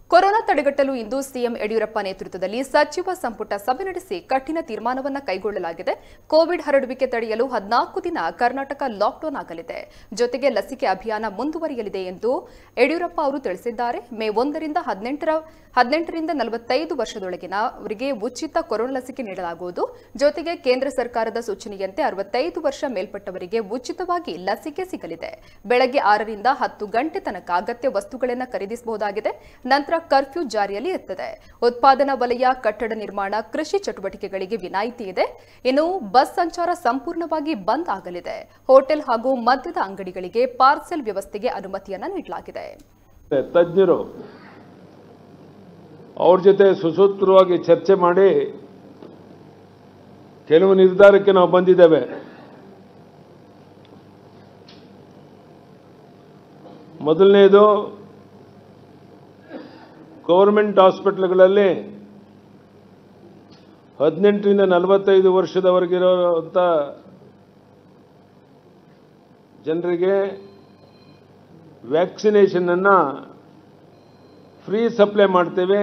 corona ತಡೆಗಟ್ಟಲು ಇಂದು CM Yediyurappa ನೇತೃತ್ವದಲ್ಲಿ ಸಚಿವ ಸಂಪುಟ ಸಭೆ ನಡೆಸಿ ಕಠಿಣ ತೀರ್ಮಾನವನ್ನು ಕೈಗೊಳ್ಳಲಾಗಿದೆ ಕೋವಿಡ್ ಹರಡುವಿಕೆ ತಡೆಯಲು ಹದಿನಾಲ್ಕು ದಿನ ಕರ್ನಾಟಕ ಲಾಕ್ಡೌನ್ ಆಗಲಿದೆ ಜೊತೆಗೆ ಲಸಿಕೆ ಅಭಿಯಾನ ಮುಂದುವರಿಯಲಿದೆ ಎಂದು ಯಡಿಯೂರಪ್ಪ ಅವರು ತಿಳಿಸಿದ್ದಾರೆ ಮೇ ಒಂದರಿಂದ ಹದಿನೆಂಟರ ಹದಿನೆಂಟರಿಂದ ನಲವತ್ತೈದು ವರ್ಷದೊಳಗಿನವರಿಗೆ ಉಚಿತ ಕೊರೋನಾ ಲಸಿಕೆ ನೀಡಲಾಗುವುದು ಜೊತೆಗೆ ಕೇಂದ್ರ ಸರ್ಕಾರದ ಸೂಚನೆಯಂತೆ ಅರವತ್ತೈದು ವರ್ಷ ಮೇಲ್ಪಟ್ಟವರಿಗೆ ಉಚಿತವಾಗಿ ಲಸಿಕೆ ಸಿಗಲಿದೆ ಬೆಳಗ್ಗೆ ಆರರಿಂದ ಹತ್ತು ಗಂಟೆ ತನಕ ಅಗತ್ಯ ವಸ್ತುಗಳನ್ನು ಖರೀದಿಸಬಹುದಾಗಿದೆ ನಂತರ ಕರ್ಫ್ಯೂ ಜಾರಿಯಲ್ಲಿ ಇರುತ್ತದೆ ಉತ್ಪಾದನಾ ವಲಯ ಕಟ್ಟಡ ನಿರ್ಮಾಣ ಕೃಷಿ ಚಟುವಟಿಕೆಗಳಿಗೆ ವಿನಾಯಿತಿ ಇದೆ ಇನ್ನು ಬಸ್ ಸಂಚಾರ ಸಂಪೂರ್ಣವಾಗಿ ಬಂದ್ ಆಗಲಿದೆ ಹೋಟೆಲ್ ಹಾಗೂ ಮದ್ಯದ ಅಂಗಡಿಗಳಿಗೆ ಪಾರ್ಸೆಲ್ ವ್ಯವಸ್ಥೆಗೆ ಅನುಮತಿಯನ್ನ ನೀಡಲಾಗಿದೆ ತಜ್ಞರು ಅವ್ರ ಜೊತೆ ಸುಸೂತ್ರವಾಗಿ ಚರ್ಚೆ ಮಾಡಿ ಕೆಲವು ನಿರ್ಧಾರಕ್ಕೆ ನಾವು ಬಂದಿದ್ದೇವೆ ಮೊದಲನೇದು ಗೌರ್ಮೆಂಟ್ ಹಾಸ್ಪಿಟ್ಲ್ಗಳಲ್ಲಿ ಹದಿನೆಂಟರಿಂದ ನಲವತ್ತೈದು ವರ್ಷದವರೆಗಿರೋಂಥ ಜನರಿಗೆ ವ್ಯಾಕ್ಸಿನೇಷನನ್ನು ಫ್ರೀ ಸಪ್ಲೈ ಮಾಡ್ತೇವೆ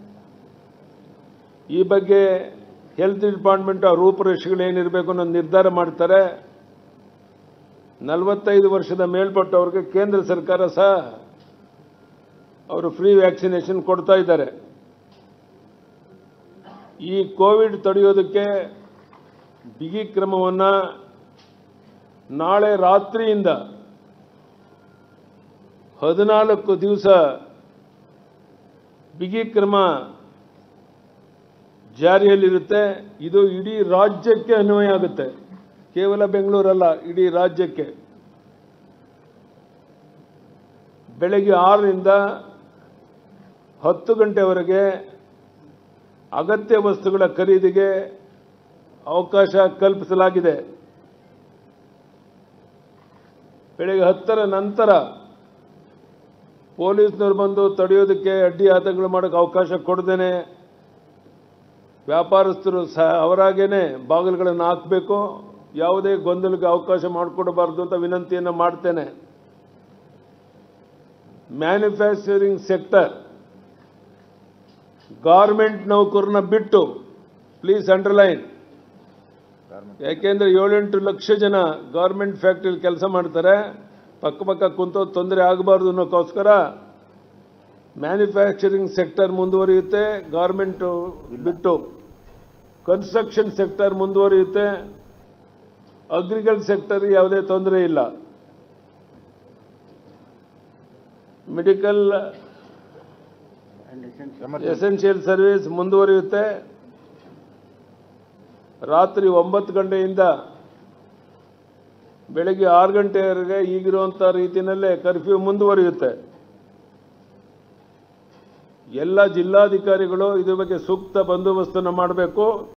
ಈ ಬಗ್ಗೆ ಹೆಲ್ತ್ ಡಿಪಾರ್ಟ್ಮೆಂಟ್ ಆ ರೂಪುರೇಷೆಗಳೇನಿರಬೇಕು ಅನ್ನೋ ನಿರ್ಧಾರ ಮಾಡ್ತಾರೆ ನಲವತ್ತೈದು ವರ್ಷದ ಮೇಲ್ಪಟ್ಟವ್ರಿಗೆ ಕೇಂದ್ರ ಸರ್ಕಾರ ಸಹ ಅವರು ಫ್ರೀ ವ್ಯಾಕ್ಸಿನೇಷನ್ ಕೊಡ್ತಾ ಇದ್ದಾರೆ ಈ ಕೋವಿಡ್ ತಡೆಯೋದಕ್ಕೆ ಬಿಗಿ ಕ್ರಮವನ್ನು ನಾಳೆ ರಾತ್ರಿಯಿಂದ ಹದಿನಾಲ್ಕು ದಿವಸ ಬಿಗಿ ಕ್ರಮ ಜಾರಿಯಲ್ಲಿರುತ್ತೆ ಇದು ಇಡೀ ರಾಜ್ಯಕ್ಕೆ ಅನ್ವಯ ಆಗುತ್ತೆ ಕೇವಲ ಬೆಂಗಳೂರಲ್ಲ ಇಡೀ ರಾಜ್ಯಕ್ಕೆ ಬೆಳಗ್ಗೆ ಆರರಿಂದ ಹತ್ತು ಗಂಟೆವರೆಗೆ ಅಗತ್ಯ ವಸ್ತುಗಳ ಖರೀದಿಗೆ ಅವಕಾಶ ಕಲ್ಪಿಸಲಾಗಿದೆ ಬೆಳಗ್ಗೆ ಹತ್ತರ ನಂತರ ಪೊಲೀಸ್ನವ್ರು ಬಂದು ತಡೆಯೋದಕ್ಕೆ ಅಡ್ಡಿ ಆತಂಕಗಳು ಮಾಡೋಕ್ಕೆ ಅವಕಾಶ ಕೊಡದೇನೆ ವ್ಯಾಪಾರಸ್ಥರು ಸಹ ಅವರಾಗೇನೆ ಬಾಗಿಲುಗಳನ್ನು ಹಾಕಬೇಕು ಯಾವುದೇ ಗೊಂದಲಕ್ಕೆ ಅವಕಾಶ ಮಾಡಿಕೊಡಬಾರ್ದು ಅಂತ ವಿನಂತಿಯನ್ನು ಮಾಡ್ತೇನೆ ಮ್ಯಾನುಫ್ಯಾಕ್ಚರಿಂಗ್ ಸೆಕ್ಟರ್ ಗಾರ್ಮೆಂಟ್ ನೌಕರನ್ನ ಬಿಟ್ಟು ಪ್ಲೀಸ್ ಅಂಡರ್ಲೈನ್ ಯಾಕೆಂದ್ರೆ ಏಳೆಂಟು ಲಕ್ಷ ಜನ ಗಾರ್ಮೆಂಟ್ ಫ್ಯಾಕ್ಟ್ರಿಲಿ ಕೆಲಸ ಮಾಡ್ತಾರೆ ಪಕ್ಕ ಪಕ್ಕ ಕುಂತೋ ತೊಂದರೆ ಆಗಬಾರ್ದು ಅನ್ನೋಕ್ಕೋಸ್ಕರ ಮ್ಯಾನುಫ್ಯಾಕ್ಚರಿಂಗ್ ಸೆಕ್ಟರ್ ಮುಂದುವರಿಯುತ್ತೆ ಗಾರ್ಮೆಂಟ್ ಬಿಟ್ಟು ಕನ್ಸ್ಟ್ರಕ್ಷನ್ ಸೆಕ್ಟರ್ ಮುಂದುವರಿಯುತ್ತೆ ಅಗ್ರಿಕಲ್ಚರ್ ಸೆಕ್ಟರ್ ಯಾವುದೇ ತೊಂದರೆ ಇಲ್ಲ ಮೆಡಿಕಲ್ ಎಸೆನ್ಷಿಯಲ್ ಸರ್ವಿಸ್ ಮುಂದುವರಿಯುತ್ತೆ ರಾತ್ರಿ ಒಂಬತ್ತು ಗಂಟೆಯಿಂದ ಬೆಳಗ್ಗೆ ಆರು ಗಂಟೆವರೆಗೆ ಈಗಿರುವಂಥ ರೀತಿಯಲ್ಲೇ ಕರ್ಫ್ಯೂ ಮುಂದುವರಿಯುತ್ತೆ ಎಲ್ಲ ಜಿಲ್ಲಾಧಿಕಾರಿಗಳು ಇದ್ರ ಬಗ್ಗೆ ಸೂಕ್ತ ಬಂದೋಬಸ್ತನ್ನು ಮಾಡಬೇಕು